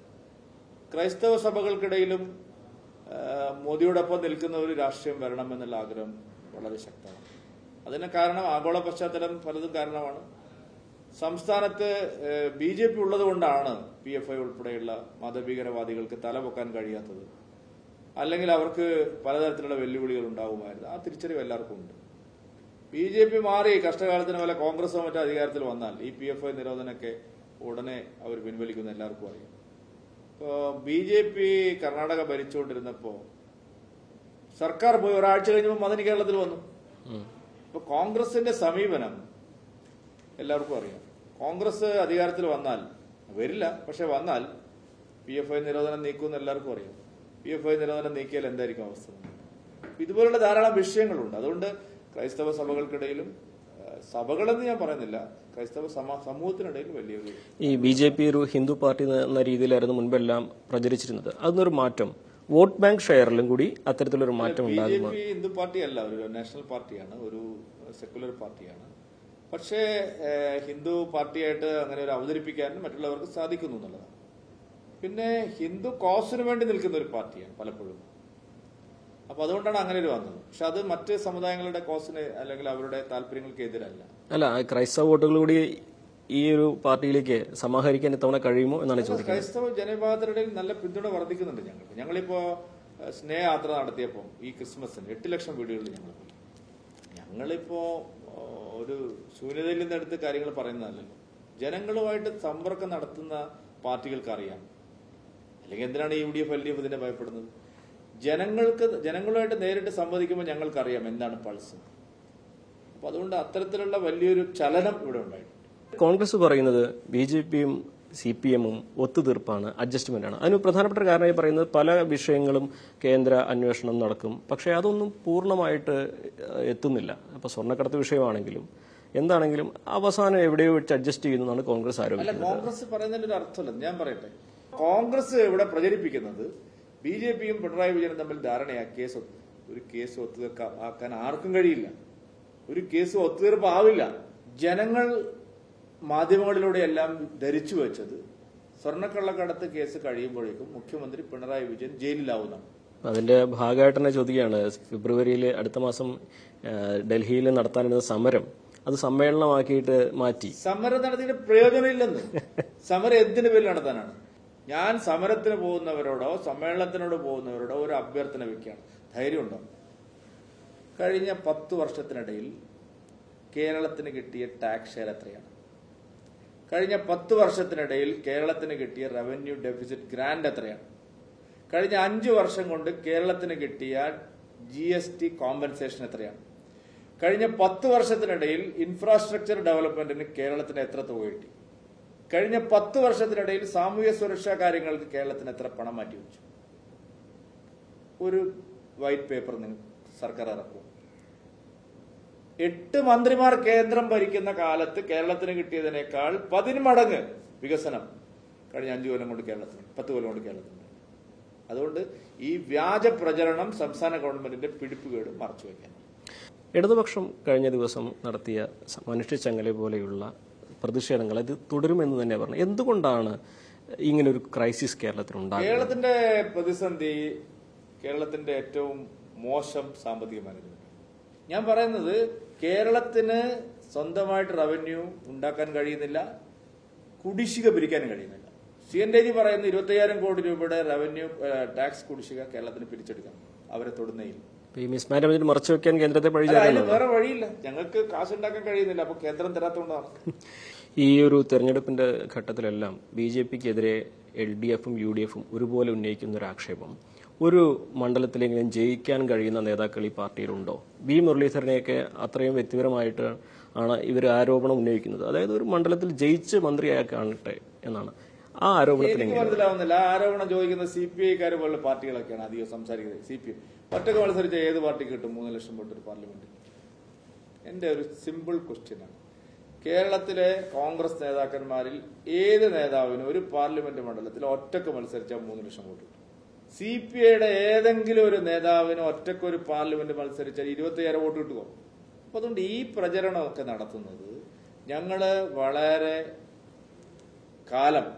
ക്രൈസ്തവ സഭകൾക്കിടയിലും ആ, മോദിയോടൊപ്പം നിൽക്കുന്ന ഒരു രാഷ്ട്രീയം വരണം എന്നുള്ള ആഗ്രഹം വളരെ ശക്തമാണ് അതിന് കാരണം ആഗോള പശ്ചാത്തലം പലതും കാരണമാണ് സംസ്ഥാനത്ത് ബി ജെ പി ഉള്ളത് കൊണ്ടാണ് പി എഫ് ഐ ഉൾപ്പെടെയുള്ള മതഭീകരവാദികൾക്ക് തലപൊക്കാൻ കഴിയാത്തത് അല്ലെങ്കിൽ അവർക്ക് പലതരത്തിലുള്ള വെല്ലുവിളികൾ ഉണ്ടാവുമായിരുന്നു ആ തിരിച്ചറിവ് എല്ലാവർക്കും ഉണ്ട് ബി ജെ പി മാറി കഷ്ടകാലത്തിന് വല്ല കോൺഗ്രസോ മറ്റോ അധികാരത്തിൽ വന്നാൽ ഈ പി എഫ് ഐ നിരോധനമൊക്കെ ഉടനെ അവർ പിൻവലിക്കുന്ന എല്ലാവർക്കും അറിയാം ഇപ്പോ ബി ജെ പി കർണാടക ഭരിച്ചുകൊണ്ടിരുന്നപ്പോ സർക്കാർ പോയി ഒരാഴ്ച കഴിഞ്ഞപ്പോൾ മദനി കേരളത്തിൽ വന്നു ഇപ്പൊ കോൺഗ്രസിന്റെ സമീപനം എല്ലാവർക്കും അറിയാം കോൺഗ്രസ് അധികാരത്തിൽ വന്നാൽ വരില്ല പക്ഷെ വന്നാൽ പി എഫ് ഐ നിരോധനം നീക്കുമെന്ന് എല്ലാവർക്കും അറിയാം പി എഫ് ഐ നിരോധനം നീക്കിയാൽ എന്തായിരിക്കും അവസ്ഥ ഇതുപോലുള്ള ധാരാളം വിഷയങ്ങളുണ്ട് അതുകൊണ്ട് ക്രൈസ്തവ സഭകൾക്കിടയിലും ആ, സഭകളെന്ന് ഞാൻ പറയുന്നില്ല ക്രൈസ്തവ സമ- സമൂഹത്തിനിടയിൽ വലിയൊരു ഈ ബി ജെ പി ഒരു ഹിന്ദു പാർട്ടി എന്ന രീതിയിലായിരുന്നു മുൻപെല്ലാം പ്രചരിച്ചിരുന്നത് അതിനൊരു മാറ്റം വോട്ട് ബാങ്ക് ഷെയറിലും കൂടി അത്തരത്തിലൊരു മാറ്റം ബി ജെ ഉണ്ടാകും പി ഹിന്ദു പാർട്ടിയല്ല ഒരു നാഷണൽ പാർട്ടിയാണ് ഒരു സെക്കുലർ പാർട്ടിയാണ് പക്ഷേ ഏഹ്, ഹിന്ദു പാർട്ടിയായിട്ട് അങ്ങനെ ഒരു അവതരിപ്പിക്കാൻ മറ്റുള്ളവർക്ക് സാധിക്കുന്നു എന്നുള്ളതാണ് പിന്നെ ഹിന്ദു കോസിന് വേണ്ടി നിൽക്കുന്ന ഒരു പാർട്ടിയാണ് പലപ്പോഴും അപ്പൊ അതുകൊണ്ടാണ് അങ്ങനെ ഒരു വന്നത് പക്ഷെ അത് മറ്റ് സമുദായങ്ങളുടെ കോസിന് അല്ലെങ്കിൽ അവരുടെ താല്പര്യങ്ങൾക്ക് എതിരല്ല അല്ല ആ ക്രൈസ്തവ വോട്ടുകൾ കൂടി ഈ ഒരു പാർട്ടിയിലേക്ക് സമാഹരിക്കാൻ ഇത്തവണ കഴിയുമോ എന്നാണ് ചോദിക്കുന്നത് ക്രൈസ്തവ ജനവിഭാഗത്തിനിടെ നല്ല പിന്തുണ വർദ്ധിക്കുന്നുണ്ട് ഞങ്ങൾക്ക് ഞങ്ങളിപ്പോ ഏഹ്, സ്നേഹയാത്ര നടത്തിയപ്പോൾ ഈ ക്രിസ്മസിന് എട്ട് ലക്ഷം വീടുകളിൽ ഞങ്ങൾ പോയി ഞങ്ങളിപ്പോ ഏഹ്, ഒരു ശൂന്യതയിൽ നിന്ന് എടുത്ത് കാര്യങ്ങൾ പറയുന്നതല്ലല്ലോ ജനങ്ങളുമായിട്ട് സമ്പർക്കം നടത്തുന്ന പാർട്ടികൾക്ക് അറിയാം അല്ലെങ്കിൽ എന്തിനാണ് U D F L D F ഇതിനെ ഭയപ്പെടുന്നത് ജനങ്ങൾക്ക് ജനങ്ങളുമായിട്ട് നേരിട്ട് സംവദിക്കുമ്പോൾ ഞങ്ങൾക്കറിയാം എന്താണ് പൾസ് അപ്പൊ അതുകൊണ്ട് അത്തരത്തിലുള്ള വലിയൊരു ചലനം ഇവിടെ ഉണ്ടായിട്ടുണ്ട് കോൺഗ്രസ് പറയുന്നത് ബി ജെ പിയും സി പി എമ്മും ഒത്തുതീർപ്പാണ് അഡ്ജസ്റ്റ്മെന്റ് ആണ് അതിന് പ്രധാനപ്പെട്ട കാരണമായി പറയുന്നത് പല വിഷയങ്ങളും കേന്ദ്ര അന്വേഷണം നടക്കും പക്ഷേ അതൊന്നും പൂർണ്ണമായിട്ട് ഏഹ്, എത്തുന്നില്ല അപ്പോൾ സ്വർണ്ണക്കടത്ത് വിഷയമാണെങ്കിലും എന്താണെങ്കിലും അവസാനം എവിടെയോ വെച്ച് അഡ്ജസ്റ്റ് ചെയ്യുന്നതാണ് കോൺഗ്രസ് അല്ല ആരോപിക്കുന്നത് കോൺഗ്രസ് പറയുന്നതിൽ ഒരു അർത്ഥമില്ല ഞാൻ പറയട്ടെ കോൺഗ്രസ് ഇവിടെ പ്രചരിപ്പിക്കുന്നത് ബി ജെ പിയും പിണറായി വിജയനും തമ്മിൽ ധാരണയാ കേസ് ഒത്ത്- ഒരു കേസ് ഒത്തുതീർക്കാൻ ആക്കാൻ ആർക്കും കഴിയില്ല ഒരു കേസ് ഒത്തുതീർപ്പാവില്ല ജനങ്ങൾ മാധ്യമങ്ങളിലൂടെ എല്ലാം ധരിച്ചു വെച്ചത് സ്വർണ്ണക്കള്ളക്കടത്ത് കേസ് കഴിയുമ്പോഴേക്കും മുഖ്യമന്ത്രി പിണറായി വിജയൻ ജയിലിലാവുന്നതാണ് അതിന്റെ ഭാഗമായിട്ട് തന്നെ ചോദിക്കുകയാണ് ഫെബ്രുവരിയിൽ അടുത്ത മാസം ഏഹ്, ഡൽഹിയിൽ നടത്താനിരുന്ന സമരം അത് സമ്മേളനമാക്കിയിട്ട് മാറ്റി സമരം നടത്തിയിട്ട് പ്രയോജനമില്ലെന്ന് സമരം എന്തിനു പേരിൽ നടത്താനാണ് ഞാൻ സമരത്തിന് പോകുന്നവരോടോ സമ്മേളനത്തിനോട് പോകുന്നവരോടോ ഒരു അഭ്യർത്ഥന വെക്കുകയാണ് ധൈര്യമുണ്ടോ കഴിഞ്ഞ പത്ത് വർഷത്തിനിടയിൽ കേരളത്തിന് കിട്ടിയ ടാക്സ് ഷെയർ എത്രയാണ് കഴിഞ്ഞ പത്ത് വർഷത്തിനിടയിൽ കേരളത്തിന് കിട്ടിയ റവന്യൂ ഡെഫിസിറ്റ് ഗ്രാന്റ് എത്രയാണ് കഴിഞ്ഞ അഞ്ചു വർഷം കൊണ്ട് കേരളത്തിന് കിട്ടിയ ജി എസ് ടി കോമ്പൻസേഷൻ എത്രയാണ് കഴിഞ്ഞ പത്ത് വർഷത്തിനിടയിൽ ഇൻഫ്രാസ്ട്രക്ചർ ഡെവലപ്മെന്റിന് കേരളത്തിന് എത്ര തുക കിട്ടി കഴിഞ്ഞ പത്ത് വർഷത്തിനിടയിൽ സാമൂഹ്യ സുരക്ഷാ കാര്യങ്ങൾക്ക് കേരളത്തിന് എത്ര പണം മാറ്റിവെച്ചു ഒരു വൈറ്റ് പേപ്പർ നിങ്ങൾ സർക്കാർ ഇറക്കും എട്ട് മന്ത്രിമാർ കേന്ദ്രം ഭരിക്കുന്ന കാലത്ത് കേരളത്തിന് കിട്ടിയതിനേക്കാൾ പതിന്മടങ്ങ് വികസനം കഴിഞ്ഞ അഞ്ചു കൊല്ലം കൊണ്ട് കേരളത്തിന് പത്ത് കൊല്ലം കൊണ്ട് കേരളത്തിന് അതുകൊണ്ട് ഈ വ്യാജ പ്രചരണം സംസ്ഥാന ഗവൺമെന്റിന്റെ പിടിപ്പുകേട് മറച്ചുവെക്കാൻ ഇടതുപക്ഷം കഴിഞ്ഞ ദിവസം നടത്തിയ സ- മനുഷ്യച്ചങ്ങല പോലെയുള്ള പ്രതിഷേധങ്ങൾ അത് തുടരുമെന്ന് തന്നെ പറഞ്ഞു എന്തുകൊണ്ടാണ് ഇങ്ങനെ ഒരു ക്രൈസിസ് കേരളത്തിൽ ഉണ്ടാകുന്നത് കേരളത്തിന്റെ പ്രതിസന്ധി കേരളത്തിന്റെ ഏറ്റവും മോശം സാമ്പത്തിക മാനേജ്മെന്റ് ഞാൻ പറയുന്നത് കേരളത്തിന് സ്വന്തമായിട്ട് റവന്യൂ ഉണ്ടാക്കാൻ കഴിയുന്നില്ല കുടിശ്ശിക പിരിക്കാനും കഴിയുന്നില്ല സി എൻ ജി പറയുന്ന ഇരുപത്തയ്യായിരം കോടി രൂപയുടെ റവന്യൂ ടാക്സ് കുടിശ്ശിക കേരളത്തിന് പിരിച്ചെടുക്കാം അവരെ തൊടുന്നയിൽ ഇപ്പൊ ഈ മിസ് മാനേജ്മെന്റ് മറച്ചു വെക്കാൻ കേന്ദ്രത്തെ അല്ല, അതിന് പഴിചാരുന്നത് വേറെ വഴിയില്ല ഞങ്ങൾക്ക് കാശ് ഉണ്ടാക്കാൻ കഴിയുന്നില്ല അപ്പൊ കേന്ദ്രം തരാത്തോണ്ടാണ് ഈ ഒരു തെരഞ്ഞെടുപ്പിന്റെ ഘട്ടത്തിലെല്ലാം ബി ജെ പിക്കെതിരെ എൽ ഡി എഫും യു ഡി എഫും ഒരുപോലെ ഉന്നയിക്കുന്ന ഒരു ആക്ഷേപം ഒരു മണ്ഡലത്തിലെങ്കിലും ജയിക്കാൻ കഴിയുന്ന നേതാക്കൾ ഈ പാർട്ടിയിലുണ്ടോ ബി മുരളീധരനെയൊക്കെ അത്രയും വ്യക്തിപരമായിട്ട് ആണ് ഇവർ ആരോപണം ഉന്നയിക്കുന്നത് അതായത് ഒരു മണ്ഡലത്തിൽ ജയിച്ച് മന്ത്രിയായി കാണട്ടെ എന്നാണ് ആ ആരോപണത്തിന് എനിക്ക് മനസ്സിലാവുന്നില്ല ആ ആരോപണം ചോദിക്കുന്ന സി പി ഐക്കാർ പോലുള്ള പാർട്ടികളൊക്കെയാണ് അധികം സംസാരിക്കുന്നത് സി പി എം ഒറ്റക്ക് മത്സരിച്ച ഏത് പാർട്ടിക്ക് കിട്ടും മൂന്ന് ലക്ഷം വോട്ട് ഒരു പാർലമെന്റ് എന്റെ ഒരു സിമ്പിൾ ക്വസ്റ്റ്യൻ ആണ് കേരളത്തിലെ കോൺഗ്രസ് നേതാക്കന്മാരിൽ ഏത് നേതാവിനും ഒരു പാർലമെന്റ് മണ്ഡലത്തിൽ ഒറ്റക്ക് മത്സരിച്ചാൽ മൂന്ന് ലക്ഷം വോട്ട് കിട്ടും സി പി ഐയുടെ ഏതെങ്കിലും ഒരു നേതാവിന് ഒറ്റക്ക് ഒരു പാർലമെന്റ് മത്സരിച്ചാൽ ഇരുപത്തിയായിരം വോട്ട് കിട്ടുമോ അപ്പൊ അതുകൊണ്ട് ഈ പ്രചരണമൊക്കെ നടത്തുന്നത് ഞങ്ങള് വളരെ കാലം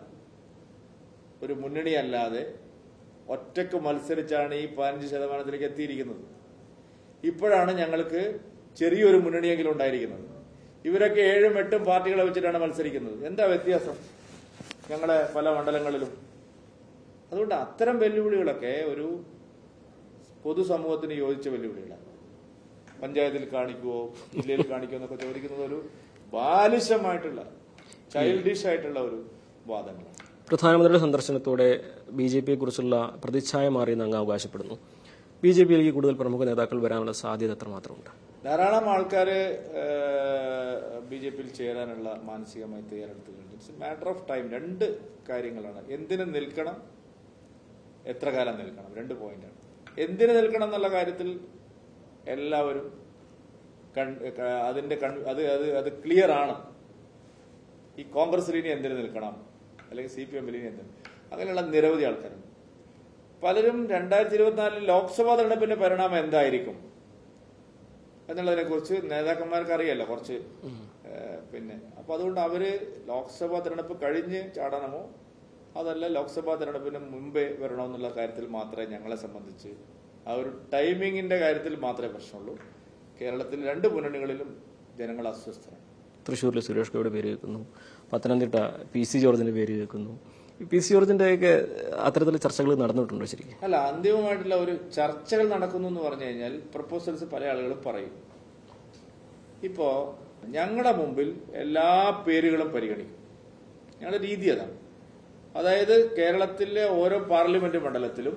ഒരു മുന്നണിയല്ലാതെ ഒറ്റക്ക് മത്സരിച്ചാണ് ഈ പതിനഞ്ച് ശതമാനത്തിലേക്ക് എത്തിയിരിക്കുന്നത് ഇപ്പോഴാണ് ഞങ്ങൾക്ക് ചെറിയൊരു മുന്നണിയെങ്കിലും ഉണ്ടായിരിക്കുന്നത് ഇവരൊക്കെ ഏഴും എട്ടും പാർട്ടികളെ വെച്ചിട്ടാണ് മത്സരിക്കുന്നത് എന്താ വ്യത്യാസം ഞങ്ങളുടെ പല മണ്ഡലങ്ങളിലും അതുകൊണ്ട് അത്തരം വെല്ലുവിളികളൊക്കെ ഒരു പൊതുസമൂഹത്തിന് യോജിച്ച വെല്ലുവിളികളാണ് പഞ്ചായത്തിൽ കാണിക്കുവോ ജില്ലയിൽ കാണിക്കുവോ എന്നൊക്കെ ചോദിക്കുന്നത് ഒരു ബാലിശമായിട്ടുള്ള ചൈൽഡിഷ് ആയിട്ടുള്ള ഒരു വാദങ്ങളാണ് പ്രധാനമന്ത്രിയുടെ സന്ദർശനത്തോടെ ബി ജെ പിയെ കുറിച്ചുള്ള പ്രതിച്ഛായ മാറിയെന്ന് അങ്ങ് അവകാശപ്പെടുന്നു ബി ജെ പിയിലേക്ക് കൂടുതൽ പ്രമുഖ നേതാക്കൾ വരാനുള്ള സാധ്യത എത്രമാത്രമുണ്ട് ധാരാളം ആൾക്കാർ ബി ജെ പിയിൽ ചേരാനുള്ള മാനസികമായി തയ്യാറെടുത്ത് കഴിഞ്ഞു ഇറ്റ്സ് മാറ്റർ ഓഫ് ടൈം രണ്ട് കാര്യങ്ങളാണ് എന്തിന് നിൽക്കണം എത്ര കാലം നിൽക്കണം രണ്ട് പോയിന്റാണ് എന്തിന് നിൽക്കണം എന്നുള്ള കാര്യത്തിൽ എല്ലാവരും കൺ- ക- അതിന്റെ കൺ- അത് അത് അത് ക്ലിയർ ആണ് ഈ കോൺഗ്രസിൽ ഇനി എന്തിനു നിൽക്കണം അല്ലെങ്കിൽ സി പി എമ്മിൽ ഇനി എന്തിന് അങ്ങനെയുള്ള നിരവധി ആൾക്കാരുണ്ട് പലരും രണ്ടായിരത്തി ഇരുപത്തിനാലിൽ ലോക്സഭാ തെരഞ്ഞെടുപ്പിന്റെ പരിണാമം എന്തായിരിക്കും എന്നുള്ളതിനെ കുറിച്ച് നേതാക്കന്മാർക്ക് അറിയാലോ കുറച്ച് ഏഹ്, പിന്നെ അപ്പൊ അതുകൊണ്ട് അവര് ലോക്സഭാ തെരഞ്ഞെടുപ്പ് കഴിഞ്ഞ് ചാടണമോ അതല്ല ലോക്സഭാ തെരഞ്ഞെടുപ്പിന് മുമ്പേ വരണമെന്നുള്ള കാര്യത്തിൽ മാത്രമേ ഞങ്ങളെ സംബന്ധിച്ച് ആ ഒരു ടൈമിങ്ങിന്റെ കാര്യത്തിൽ മാത്രമേ പ്രശ്നമുള്ളൂ കേരളത്തിൽ രണ്ട് മുന്നണികളിലും ജനങ്ങൾ അസ്വസ്ഥരാണ് തൃശ്ശൂരിൽ സുരേഷ് ഗോപിയുടെ പേര് കേൾക്കുന്നു പത്തനംതിട്ട പി സി ജോർജിന്റെ പേര് കേൾക്കുന്നു ഈ പി സി ജോർജിന്റെയൊക്കെ അത്തരത്തിലുള്ള ചർച്ചകൾ നടന്നിട്ടുണ്ടോ ശരിക്കും അല്ല അന്തിമമായിട്ടുള്ള ഒരു ചർച്ചകൾ നടക്കുന്നു എന്ന് പറഞ്ഞു കഴിഞ്ഞാൽ പ്രപ്പോസൽസ് പല ആളുകളും പറയും ഇപ്പോ ഞങ്ങളുടെ മുമ്പിൽ എല്ലാ പേരുകളും പരിഗണിക്കും ഞങ്ങളുടെ രീതി അതാണ് അതായത് കേരളത്തിലെ ഓരോ പാർലമെന്റ് മണ്ഡലത്തിലും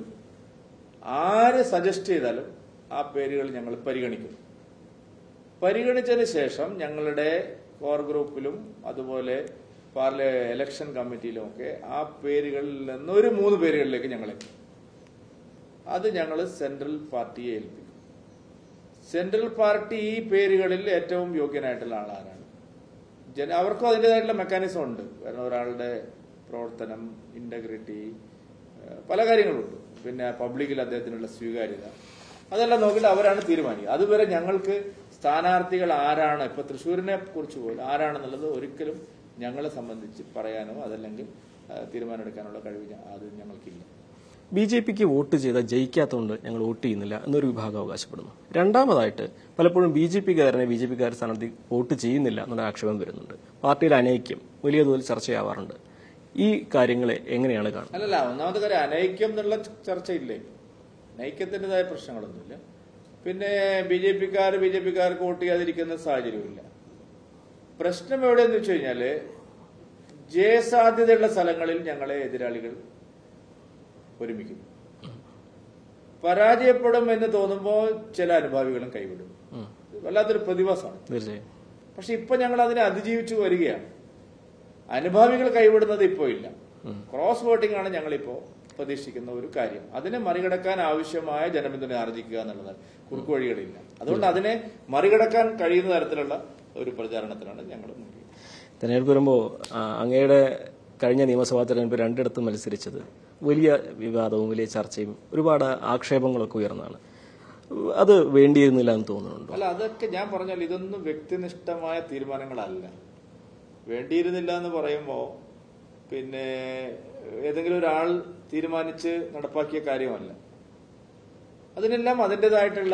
ആര് സജസ്റ്റ് ചെയ്താലും ആ പേരുകൾ ഞങ്ങൾ പരിഗണിക്കും പരിഗണിച്ചതിന് ശേഷം ഞങ്ങളുടെ കോർ ഗ്രൂപ്പിലും അതുപോലെ പാർല ഇലക്ഷൻ കമ്മിറ്റിയിലും ഒക്കെ ആ പേരുകളിൽ നിന്ന് ഒരു മൂന്ന് പേരുകളിലേക്ക് ഞങ്ങൾ എത്തും അത് ഞങ്ങൾ സെൻട്രൽ പാർട്ടിയെ ഏൽപ്പിക്കും സെൻട്രൽ പാർട്ടി ഈ പേരുകളിൽ ഏറ്റവും യോഗ്യനായിട്ടുള്ള ആളാരാണ് ജന അവർക്കും അതിൻ്റെതായിട്ടുള്ള മെക്കാനിസം ഉണ്ട് കാരണം ഒരാളുടെ പ്രവർത്തനം ഇന്റഗ്രിറ്റി പല കാര്യങ്ങളുണ്ട് പിന്നെ പബ്ലിക്കിൽ അദ്ദേഹത്തിനുള്ള സ്വീകാര്യത അതെല്ലാം നോക്കിയിട്ട് അവരാണ് തീരുമാനിക്കുക അതുവരെ ഞങ്ങൾക്ക് സ്ഥാനാർത്ഥികൾ ആരാണ് ഇപ്പൊ തൃശ്ശൂരിനെ കുറിച്ച് പോലും ആരാണെന്നുള്ളത് ഒരിക്കലും ഞങ്ങളെ സംബന്ധിച്ച് പറയാനോ അതല്ലെങ്കിൽ ആ, തീരുമാനമെടുക്കാനുള്ള കഴിവ് ഞ- അത് ഞങ്ങൾക്കില്ല ബി ജെ പിക്ക് വോട്ട് ചെയ്ത ജയിക്കാത്തതുകൊണ്ട് ഞങ്ങൾ വോട്ട് ചെയ്യുന്നില്ല എന്നൊരു വിഭാഗം അവകാശപ്പെടുന്നു രണ്ടാമതായിട്ട് പലപ്പോഴും ബി ജെ പിക്കാരനെ ബി ജെ പിക്കാർ സ്ഥാനാർത്ഥി വോട്ട് ചെയ്യുന്നില്ല എന്നുള്ള ആക്ഷേപം വരുന്നുണ്ട് പാർട്ടിയിൽ അനൈക്യം വലിയ തോതിൽ ചർച്ചയാവാറുണ്ട് ഈ കാര്യങ്ങളെ എങ്ങനെയാണ് കാണുന്നത് അല്ലല്ല ഒന്നാമത്തെ കാര്യം അനൈക്യം എന്നുള്ള ചർച്ചയില്ലേ നൈക്യത്തിൻ്റെതായ പ്രശ്നങ്ങളൊന്നുമില്ല പിന്നെ ബി ജെ പിക്കാർ ബി ജെ പിക്കാർക്ക് വോട്ട് ചെയ്യാതിരിക്കുന്ന സാഹചര്യമില്ല പ്രശ്നം എവിടെയെന്ന് വെച്ച് കഴിഞ്ഞാല് ജയസാധ്യതയുള്ള സ്ഥലങ്ങളിൽ ഞങ്ങളെ എതിരാളികൾ ഒരുമിക്കുന്നു പരാജയപ്പെടും എന്ന് തോന്നുമ്പോൾ ചില അനുഭാവികളും കൈവിടും ഉം. വല്ലാത്തൊരു പ്രതിഭാസമാണ് തീർച്ചയായും പക്ഷെ ഇപ്പൊ ഞങ്ങൾ അതിനെ അതിജീവിച്ചു വരികയാണ് അനുഭാവികൾ കൈവിടുന്നത് ഇപ്പോ ഇല്ല ക്രോസ് വോട്ടിംഗ് ആണ് ഞങ്ങളിപ്പോ പ്രതീക്ഷിക്കുന്ന ഒരു കാര്യം അതിനെ മറികടക്കാൻ ആവശ്യമായ ജനപിന്തുണ ആർജിക്കുക എന്നുള്ളതാണ് കുറുക്കു വഴികളില്ല അതുകൊണ്ട് അതിനെ മറികടക്കാൻ കഴിയുന്ന തരത്തിലുള്ള ഒരു പ്രചാരണത്തിലാണ് ഞങ്ങൾ മുന്നിൽ തെരഞ്ഞെടുപ്പ് വരുമ്പോൾ അങ്ങയുടെ കഴിഞ്ഞ നിയമസഭാ തെരഞ്ഞെടുപ്പ് രണ്ടിടത്തും മത്സരിച്ചത് വലിയ വിവാദവും വലിയ ചർച്ചയും ഒരുപാട് ആക്ഷേപങ്ങളൊക്കെ ഉയർന്നതാണ് അത് വേണ്ടിയിരുന്നില്ല എന്ന് തോന്നുന്നുണ്ടോ അല്ല അതൊക്കെ ഞാൻ പറഞ്ഞാൽ ഇതൊന്നും വ്യക്തിനിഷ്ഠമായ തീരുമാനങ്ങളല്ല വേണ്ടിയിരുന്നില്ല എന്ന് പറയുമ്പോൾ പിന്നെ ഏതെങ്കിലും ഒരാൾ തീരുമാനിച്ച് നടപ്പാക്കിയ കാര്യമല്ല അതിനെല്ലാം അതിൻ്റെതായിട്ടുള്ള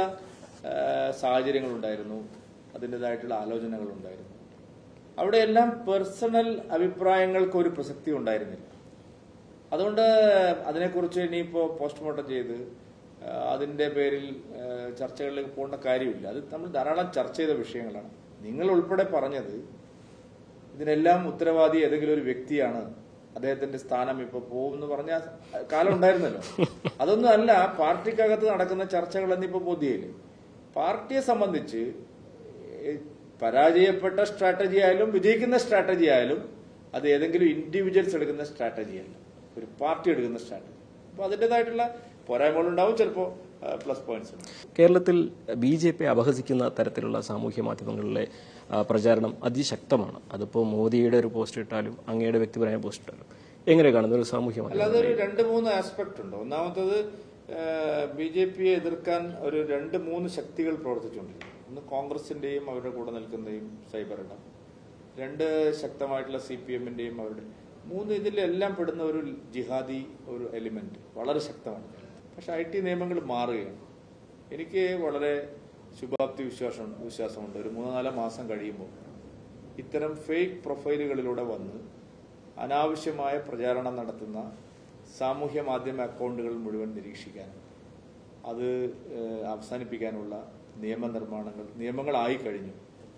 സാഹചര്യങ്ങളുണ്ടായിരുന്നു അതിൻ്റെതായിട്ടുള്ള ആലോചനകളുണ്ടായിരുന്നു അവിടെയെല്ലാം പേഴ്സണൽ അഭിപ്രായങ്ങൾക്ക് ഒരു പ്രസക്തി ഉണ്ടായിരുന്നില്ല അതുകൊണ്ട് അതിനെക്കുറിച്ച് ഇനിയിപ്പോൾ പോസ്റ്റ്മോർട്ടം ചെയ്ത് ആ, അതിന്റെ പേരിൽ ആ, ചർച്ചകളിലേക്ക് പോകേണ്ട കാര്യമില്ല അത് നമ്മൾ ധാരാളം ചർച്ച ചെയ്ത വിഷയങ്ങളാണ് നിങ്ങൾ ഉൾപ്പെടെ പറഞ്ഞത് ഇതിനെല്ലാം ഉത്തരവാദി ഏതെങ്കിലും ഒരു വ്യക്തിയാണ് അദ്ദേഹത്തിന്റെ സ്ഥാനം ഇപ്പൊ പോകും എന്ന് പറഞ്ഞ കാലം ഉണ്ടായിരുന്നല്ലോ അതൊന്നും അല്ല പാർട്ടിക്കകത്ത് നടക്കുന്ന ചർച്ചകൾ എന്നിപ്പോ ബോധ്യയില്ലേ പാർട്ടിയെ സംബന്ധിച്ച് ഏ, പരാജയപ്പെട്ട സ്ട്രാറ്റജി ആയാലും വിജയിക്കുന്ന സ്ട്രാറ്റജി ആയാലും അത് ഏതെങ്കിലും ഇൻഡിവിജ്വൽസ് എടുക്കുന്ന സ്ട്രാറ്റജി അല്ല ഒരു പാർട്ടി എടുക്കുന്ന സ്ട്രാറ്റജി അപ്പൊ അതിൻ്റെതായിട്ടുള്ള പോരായ്മകളുണ്ടാവും ചിലപ്പോൾ പ്ലസ് പോയിന്റ്സ് ഉണ്ട് കേരളത്തിൽ ബി ജെ പി അപഹസിക്കുന്ന തരത്തിലുള്ള സാമൂഹ്യ മാധ്യമങ്ങളിലെ ആ, പ്രചാരണം അതിശക്തമാണ് അതിപ്പോൾ മോദിയുടെ ഒരു പോസ്റ്റ് ഇട്ടാലും അങ്ങയുടെ വ്യക്തിപരമായ പോസ്റ്റ് ഇട്ടാലും എങ്ങനെ കാണുന്നത് ഒരു സാമൂഹ്യ മാധ്യമം അല്ലാതെ ഒരു രണ്ട് മൂന്ന് ആസ്പെക്ട് ഉണ്ട് ഒന്നാമത്തത് ബി ജെ പിയെ എതിർക്കാൻ ഒരു രണ്ട് മൂന്ന് ശക്തികൾ പ്രവർത്തിച്ചുകൊണ്ടിരിക്കുന്നു ഒന്ന് കോൺഗ്രസിന്റെയും അവരുടെ കൂടെ നിൽക്കുന്നതും സൈബർ ഇടം രണ്ട് ശക്തമായിട്ടുള്ള സി പി എമ്മിന്റെയും അവരുടെ മൂന്ന് ഇതിലെല്ലാം പെടുന്ന ഒരു ജിഹാദി ഒരു എലിമെന്റ് വളരെ ശക്തമാണ് പക്ഷെ ഐ ടി നിയമങ്ങൾ മാറുകയാണ് എനിക്ക് വളരെ ശുഭാപ്തി വിശ്വാസം വിശ്വാസമുണ്ട് ഒരു മൂന്നോ നാലോ മാസം കഴിയുമ്പോൾ ഇത്തരം ഫേക്ക് പ്രൊഫൈലുകളിലൂടെ വന്ന് അനാവശ്യമായ പ്രചാരണം നടത്തുന്ന സാമൂഹ്യ മാധ്യമ അക്കൗണ്ടുകൾ മുഴുവൻ നിരീക്ഷിക്കാനും അത് ഏഹ്, അവസാനിപ്പിക്കാനുള്ള നിയമനിർമ്മാണങ്ങൾ നിയമങ്ങളായി കഴിഞ്ഞു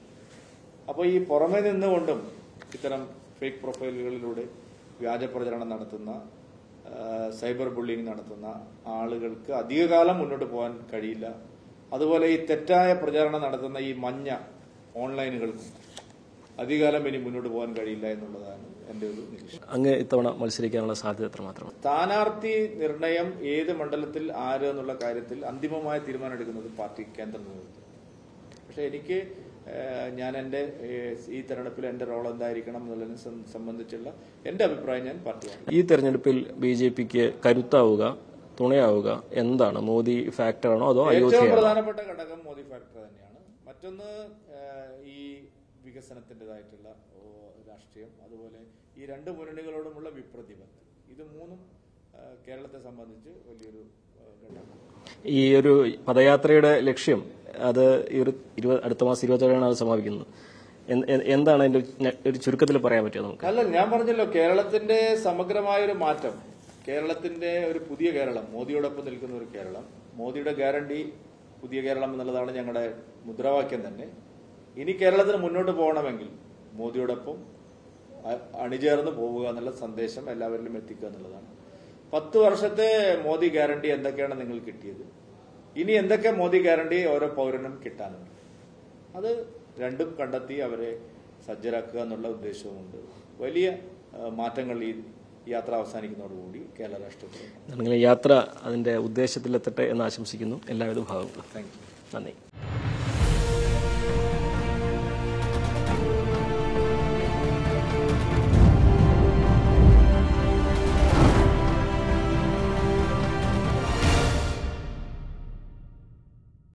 അപ്പോൾ ഈ പുറമെ നിന്നുകൊണ്ടും ഇത്തരം ഫേക്ക് പ്രൊഫൈലുകളിലൂടെ വ്യാജ പ്രചരണം നടത്തുന്ന ആ, സൈബർ ബുള്ളിങ് നടത്തുന്ന ആളുകൾക്ക് അധികകാലം മുന്നോട്ട് പോകാൻ കഴിയില്ല അതുപോലെ ഈ തെറ്റായ പ്രചാരണം നടത്തുന്ന ഈ മഞ്ഞ ഓൺലൈനുകൾക്കും അധികാലം ഇനി മുന്നോട്ട് പോകാൻ കഴിയില്ല എന്നുള്ളതാണ് എന്റെ ഒരു നിരീക്ഷണം അങ്ങ് ഇത്തവണ മത്സരിക്കാനുള്ള സാധ്യത എത്രമാത്രമാണ് സ്ഥാനാർത്ഥി നിർണയം ഏത് മണ്ഡലത്തിൽ ആര് എന്നുള്ള കാര്യത്തിൽ അന്തിമമായ തീരുമാനം എടുക്കുന്നത് പാർട്ടി കേന്ദ്ര നേതൃത്വം പക്ഷെ എനിക്ക് ഏഹ്, ഞാൻ എൻ്റെ ഏഹ്, ഈ തെരഞ്ഞെടുപ്പിൽ എൻ്റെ റോൾ എന്തായിരിക്കണം എന്നുള്ളതിനെ സം- സംബന്ധിച്ചുള്ള എൻ്റെ അഭിപ്രായം ഞാൻ പാർട്ടിയാണ് ഈ തെരഞ്ഞെടുപ്പിൽ ബി ജെ പിക്ക് കരുത്താവുക തുണയാവുക എന്താണ് മോദി ഫാക്ടറാണോ അതോ ഏറ്റവും അയോധ്യയാണോ പ്രധാനപ്പെട്ട ഘടകം മോദി ഫാക്ടർ തന്നെയാണ് മറ്റൊന്ന് ഏഹ്, ഈ വികസനത്തിൻ്റെതായിട്ടുള്ള ഓ, രാഷ്ട്രീയം അതുപോലെ ഈ രണ്ട് മുന്നണികളോടുമുള്ള വിപ്രതിബന്ധം ഇത് മൂന്നും ഏഹ്, കേരളത്തെ സംബന്ധിച്ച് വലിയൊരു ഏഹ്, ഘടകമാണ് ഈ ഒരു പദയാത്രയുടെ ലക്ഷ്യം അത് ഈ ഒരു ഇരുപത് അടുത്ത മാസം ഇരുപത്തേഴാണ് അത് സമാപിക്കുന്നത് എന്ത്- എന്ത്- എന്താണ് അതിന്റെ ഒരു ന- ഒരു ചുരുക്കത്തിൽ പറയാൻ പറ്റുമോ നമുക്ക് അല്ല ഞാൻ പറഞ്ഞല്ലോ കേരളത്തിന്റെ സമഗ്രമായ ഒരു മാറ്റം കേരളത്തിന്റെ ഒരു പുതിയ കേരളം മോദിയോടൊപ്പം നിൽക്കുന്ന ഒരു കേരളം മോദിയുടെ ഗ്യാരണ്ടി പുതിയ കേരളം എന്നുള്ളതാണ് ഞങ്ങളുടെ മുദ്രാവാക്യം തന്നെ ഇനി കേരളത്തിന് മുന്നോട്ട് പോകണമെങ്കിൽ മോദിയോടൊപ്പം അ- അണിചേർന്ന് പോവുക എന്നുള്ള സന്ദേശം എല്ലാവരിലും എത്തിക്കുക എന്നുള്ളതാണ് പത്ത് വർഷത്തെ മോദി ഗ്യാരണ്ടി എന്തൊക്കെയാണ് നിങ്ങൾ കിട്ടിയത് ഇനി എന്തൊക്കെ മോദി ഗ്യാരണ്ടി ഓരോ പൗരനും കിട്ടാനുണ്ട് അത് രണ്ടും കണ്ടെത്തി അവരെ സജ്ജരാക്കുക എന്നുള്ള ഉദ്ദേശവുമുണ്ട് വലിയ ആ, മാറ്റങ്ങൾ ഈ യാത്ര അവസാനിക്കുന്നതോടുകൂടി കേരള രാഷ്ട്രീയത്തിൽ അങ്ങനെ യാത്ര അതിന്റെ ഉദ്ദേശത്തിലെത്തട്ടെ എന്ന് ആശംസിക്കുന്നു എല്ലാവിധ ഭാഗങ്ങളും താങ്ക് യു നന്ദി